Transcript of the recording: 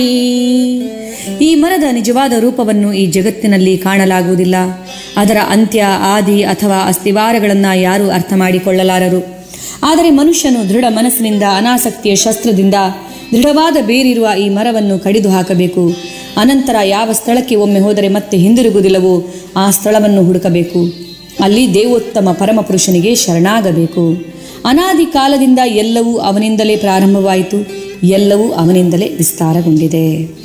ಈ ಮರದ ನಿಜವಾದ ರೂಪವನ್ನು ಈ ಜಗತ್ತಿನಲ್ಲಿ ಕಾಣಲಾಗುವುದಿಲ್ಲ ಅದರ ಅಂತ್ಯ ಆದಿ ಅಥವಾ ಅಸ್ಥಿವಾರಗಳನ್ನು ಯಾರೂ ಅರ್ಥ ಮಾಡಿಕೊಳ್ಳಲಾರರು ಆದರೆ ಮನುಷ್ಯನು ದೃಢ ಮನಸ್ಸಿನಿಂದ ಅನಾಸಕ್ತಿಯ ಶಸ್ತ್ರದಿಂದ ದೃಢವಾದ ಬೇರಿರುವ ಈ ಮರವನ್ನು ಕಡಿದು ಹಾಕಬೇಕು ಅನಂತರ ಯಾವ ಸ್ಥಳಕ್ಕೆ ಒಮ್ಮೆ ಹೋದರೆ ಮತ್ತೆ ಹಿಂದಿರುಗುವುದಿಲ್ಲವೋ ಆ ಸ್ಥಳವನ್ನು ಹುಡುಕಬೇಕು ಅಲ್ಲಿ ದೇವೋತ್ತಮ ಪರಮಪುರುಷನಿಗೆ ಶರಣಾಗಬೇಕು ಅನಾದಿ ಕಾಲದಿಂದ ಎಲ್ಲವೂ ಅವನಿಂದಲೇ ಪ್ರಾರಂಭವಾಯಿತು ಎಲ್ಲವೂ ಅವನಿಂದಲೇ ವಿಸ್ತಾರಗೊಂಡಿದೆ